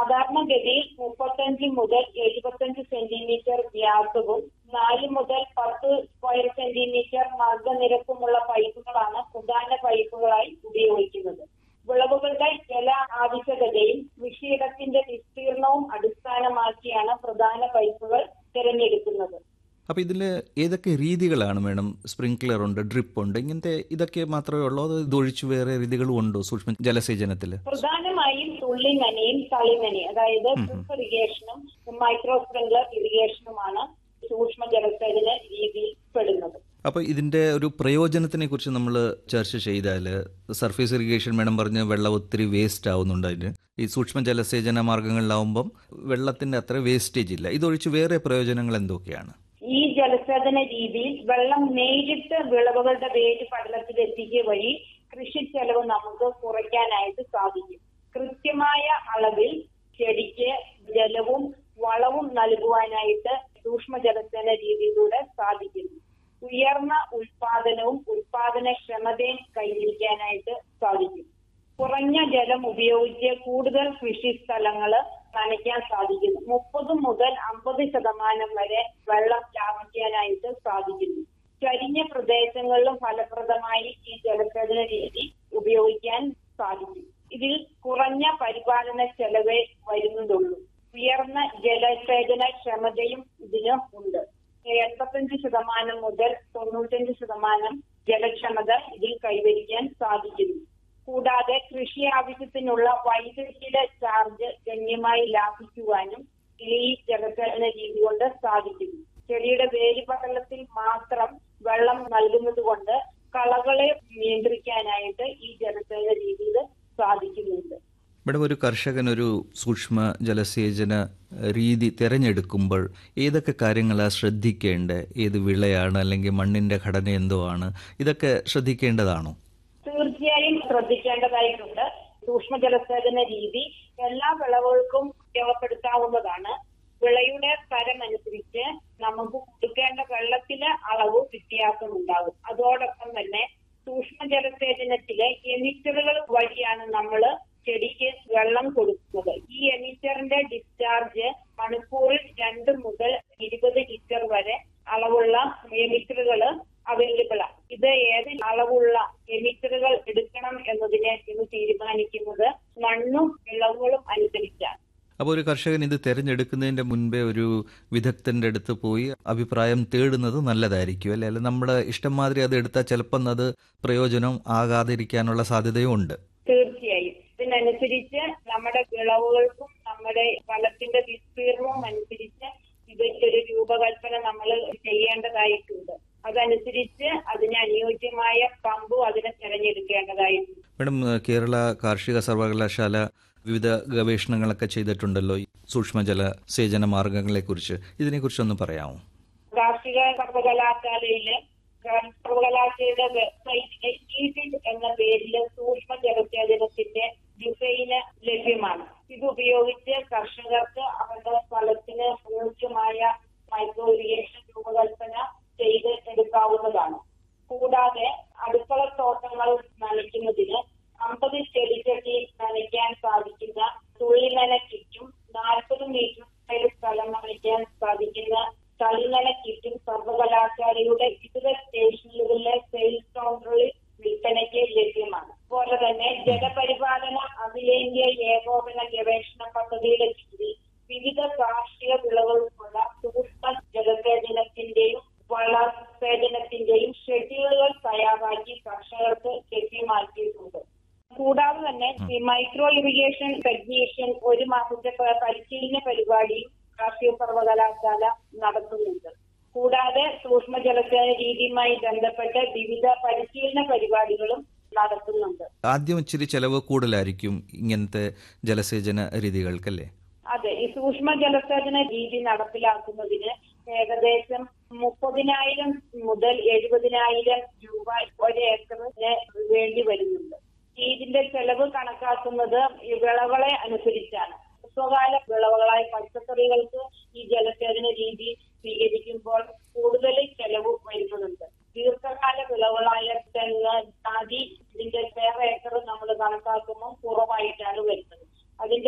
സാധാരണഗതിയിൽ മുപ്പത്തഞ്ച് മുതൽ എഴുപത്തഞ്ച് സെന്റിമീറ്റർ വ്യാസവും നാല് മുതൽ പത്ത് സ്ക്വയർ സെന്റിമീറ്റർ മർദ്ദനിരപ്പുമുള്ള പൈപ്പുകളാണ് പ്രധാന പൈപ്പുകളായി ഉപയോഗിക്കുന്നത് വിളവുകളുടെ ജല ആവശ്യകതയും കൃഷിയിടത്തിന്റെ വിസ്തീർണവും അടിസ്ഥാനമാക്കിയാണ് പ്രധാന പൈപ്പുകൾ തിരഞ്ഞെടുക്കുന്നത് അപ്പോൾ ഇതിൽ ഏതൊക്കെ രീതികളാണ് മേഡം സ്പ്രിങ്ക്ലർ ഉണ്ട് ഡ്രിപ്പ് ഉണ്ട് ഇങ്ങനത്തെ ഇതൊക്കെ മാത്രമേ ഉള്ളൂ അത് ഇതൊഴിച്ച് വേറെ രീതികളും ഉണ്ടോ സൂക്ഷ്മ ജലസേചനത്തിൽ പ്രധാനമായും തുള്ളി നനയും തളി നനയും അതായത് ഡ്രിപ്പ് ഇറിഗേഷനും മൈക്രോ സ്പ്രിംഗ്ലർ ഇറിഗേഷനുമാണ് സൂക്ഷ്മ ജലസേചന രീതിയിൽ പെടുന്നത് അപ്പോൾ ഇതിൻ്റെ ഒരു പ്രയോജനത്തിനെ കുറിച്ച് നമ്മൾ ചർച്ച ചെയ്താൽ സർഫേസ് ഇറിഗേഷൻ മേഡം പറഞ്ഞ വെള്ളം ഒത്തിരി വേസ്റ്റ് ആവുന്നുണ്ട് അതിന് ഈ സൂക്ഷ്മ ജലസേചന മാർഗങ്ങളിലാവുമ്പം വെള്ളത്തിൻ്റെ അത്ര വേസ്റ്റേജ് ഇല്ല ഇതൊഴിച്ച് വേറെ പ്രയോജനങ്ങൾ എന്തൊക്കെയാണ് ഈ ജലസേചന രീതിയിൽ വെള്ളം നേരിട്ട് വിളവുകളുടെ വേര് പടലത്തിൽ എത്തിക്കുക വഴി കൃഷി ചെലവ് നമുക്ക് കുറയ്ക്കാനായിട്ട് സാധിക്കും കൃത്യമായ അളവിൽ ചെടിക്ക് ജലവും വളവും നൽകുവാനായിട്ട് സൂക്ഷ്മ ജലസേന രീതിയിലൂടെ സാധിക്കുന്നു ഉയർന്ന ഉൽപാദനവും ഉൽപാദനക്ഷമതയും കൈവരിക്കാനായിട്ട് സാധിക്കും കുറഞ്ഞ ജലം ഉപയോഗിച്ച് കൂടുതൽ കൃഷി സ്ഥലങ്ങൾ നനയ്ക്കാൻ സാധിക്കുന്നു മുപ്പത് മുതൽ അമ്പത് ശതമാനം വരെ വെള്ളം ലാഭിക്കാനായിട്ട് സാധിക്കുന്നു ചരിഞ്ഞ പ്രദേശങ്ങളിലും ഫലപ്രദമായി ഈ ജലസേചന രീതി ഉപയോഗിക്കാൻ സാധിക്കും ഇതിൽ കുറഞ്ഞ പരിപാലന ചെലവേ വരുന്നതുള്ളൂ ഉയർന്ന ജലസേചന ക്ഷമതയും ഇതിന് ഉണ്ട് എൺപത്തഞ്ച് ശതമാനം മുതൽ തൊണ്ണൂറ്റഞ്ച് ശതമാനം ജലക്ഷമത ഇതിൽ കൈവരിക്കാൻ സാധിക്കുന്നു കൂടാതെ കൃഷി ആവശ്യത്തിനുള്ള വൈദ്യുതിയുടെ ചാർജ് ഗണ്യമായി ലാഭിക്കുവാനും ഈ ജലസേചന രീതി കൊണ്ട് സാധിക്കുന്നു ചെടിയുടെ വേലിപടലത്തിൽ മാത്രം വെള്ളം നൽകുന്നത് കൊണ്ട് കളകളെ നിയന്ത്രിക്കാനായിട്ട് ഈ ജലസേചന രീതിയിൽ സാധിക്കുന്നുണ്ട് മേഡം ഒരു കർഷകൻ ഒരു സൂക്ഷ്മ ജലസേചന രീതി തിരഞ്ഞെടുക്കുമ്പോൾ ഏതൊക്കെ കാര്യങ്ങളാണ് ശ്രദ്ധിക്കേണ്ടത് ഏത് വിളയാണ് അല്ലെങ്കിൽ മണ്ണിൻ്റെ ഘടന എന്തോ ആണ് ഇതൊക്കെ ശ്രദ്ധിക്കേണ്ടതാണോ തീർച്ചയായും ശ്രദ്ധിക്കേണ്ടതായിട്ടുണ്ട് സൂക്ഷ്മ ജലസേചന രീതി എല്ലാ വിളവുകൾക്കും ഉപയോഗപ്പെടുത്താവുന്നതാണ് വിളയുടെ തരമനുസരിച്ച് നമുക്ക് കൊടുക്കേണ്ട വെള്ളത്തിലെ അളവ് വ്യത്യാസമുണ്ടാകും അതോടൊപ്പം തന്നെ സൂക്ഷ്മ ജലസേചനത്തിലെ എമിറ്ററുകൾ വഴിയാണ് നമ്മൾ ചെടിക്ക് വെള്ളം കൊടുക്കുന്നത് ഈ എമിറ്ററിന്റെ ഡിസ്ചാർജ് മണിക്കൂറിൽ രണ്ട് മുതൽ ഇരുപത് ലിറ്റർ വരെ അളവുള്ള എമിറ്ററുകൾ അവൈലബിൾ ആണ് ഇത് ഏത് അളവുള്ള എമിറ്ററുകൾ എടുക്കണം എന്നതിനെ ഇന്ന് തീരുമാനിക്കുന്നത് മണ്ണും വിളവുകളും അനുസരിച്ചാണ് അപ്പോൾ ഒരു കർഷകൻ ഇത് തിരഞ്ഞെടുക്കുന്നതിൻ്റെ മുൻപേ ഒരു വിദഗ്ധൻ്റെ അടുത്ത് പോയി അഭിപ്രായം തേടുന്നത് നല്ലതായിരിക്കും അല്ലെ അല്ലെ നമ്മുടെ ഇഷ്ടം മാതിരി അത് എടുത്താൽ ചിലപ്പം അത് പ്രയോജനം ആകാതിരിക്കാനുള്ള സാധ്യതയും ഉണ്ട് തീർച്ചയായും ഇതിനനുസരിച്ച് നമ്മുടെ വിളവുകൾക്കും നമ്മുടെ ഫലത്തിന്റെ വിസ്തീർണവും അനുസരിച്ച് ഇതിന്റെ ഒരു രൂപകൽപ്പന നമ്മൾ ചെയ്യേണ്ടതായിട്ടുണ്ട് അതനുസരിച്ച് അതിന് അനുയോജ്യമായ പമ്പും അതിനെ തിരഞ്ഞെടുക്കേണ്ടതായിട്ടുണ്ട് മേഡം കേരള കാർഷിക സർവകലാശാല വിവിധ ഗവേഷണങ്ങളൊക്കെ ചെയ്തിട്ടുണ്ടല്ലോ ഈ സൂക്ഷ്മജല സേചന മാർഗങ്ങളെക്കുറിച്ച് ഇതിനെക്കുറിച്ചൊന്ന് പറയാമോ കാർഷിക സർവകലാശാലയിലെ സർവകലാശാലയുടെ വെബ്സൈറ്റിലെ ഈഡിഡ് എന്ന പേരിൽ സൂക്ഷ്മ ജലസേചനത്തിന്റെ ഡിസൈന് ലഭ്യമാണ് ഇത് ഉപയോഗിച്ച് കർഷകർക്ക് അവരുടെ സ്ഥലത്തിന് അനുയോജ്യമായ മൈക്രോ ഇറിഗേഷൻ രൂപകൽപ്പന ചെയ്ത് എടുക്കാവുന്നതാണ് കൂടാതെ അടുക്കള തോട്ടങ്ങൾ നനയ്ക്കുന്നതിന് അമ്പത് ചെടിച്ചട്ടി നനയ്ക്കാൻ സാധിക്കുന്ന തുള്ളിനന കിറ്റും നാൽപ്പത് മീറ്റർ സ്ക്വയർ സ്ഥലം നനയ്ക്കാൻ സാധിക്കുന്ന തളിനന കിറ്റും സർവകലാശാലയുടെ ഇതര സ്റ്റേഷനുകളിലെ സെയിൽസ് കൗണ്ടറിൽ വിൽപ്പനയ്ക്ക് ലഭ്യമാണ് അതുപോലെ തന്നെ ജലപരിപാലന അഖിലേന്ത്യാ ഏകോപന ഗവേഷണ പദ്ധതിയുടെ കീഴിൽ വിവിധ കാർഷിക വിളകൾക്കുള്ള സൂക്ഷ്മ ജലസേചനത്തിന്റെയും വളസേചനത്തിന്റെയും ഷെഡ്യൂളുകൾ തയ്യാറാക്കി കർഷകർക്ക് ലഭ്യമാക്കിയിട്ടുണ്ട് കൂടാതെ തന്നെ ഈ മൈക്രോ ഇറിഗേഷൻ ടെക്നീഷ്യൻ ഒരു മാസത്തെ പ- പരിശീലന പരിപാടിയും കാർഷിക സർവകലാശാല നടത്തുന്നുണ്ട് കൂടാതെ സൂക്ഷ്മ ജലസേചന രീതിയുമായി ബന്ധപ്പെട്ട് വിവിധ പരിശീലന പരിപാടികളും നടത്തുന്നുണ്ട് ആദ്യം ഇച്ചിരി ചെലവ് കൂടുതലായിരിക്കും ഇങ്ങനത്തെ ജലസേചന രീതികൾക്കല്ലേ അതെ ഈ സൂക്ഷ്മ ജലസേചന രീതി നടപ്പിലാക്കുന്നതിന് ഏകദേശം മുപ്പതിനായിരം മുതൽ എഴുപതിനായിരം രൂപ ഒരു ഏക്കറിന് വേണ്ടി വരുന്നുണ്ട് ഇതിന്റെ ചെലവ് കണക്കാക്കുന്നത് ഈ വിളകളെ അനുസരിച്ചാണ് ഹ്രസ്വകാല വിളവുകളായ പച്ചക്കറികൾക്ക് ഈ ജലസേചന രീതി സ്വീകരിക്കുമ്പോൾ കൂടുതൽ ചെലവ് വരുന്നുണ്ട് ദീർഘകാല വിളവുകളായ തെങ്ങ് ജാതി ഇതിന്റെ വേറെ ഏക്കർ നമ്മൾ കണക്കാക്കുമ്പോൾ കുറവായിട്ടാണ് വരുന്നത് അതിന്റെ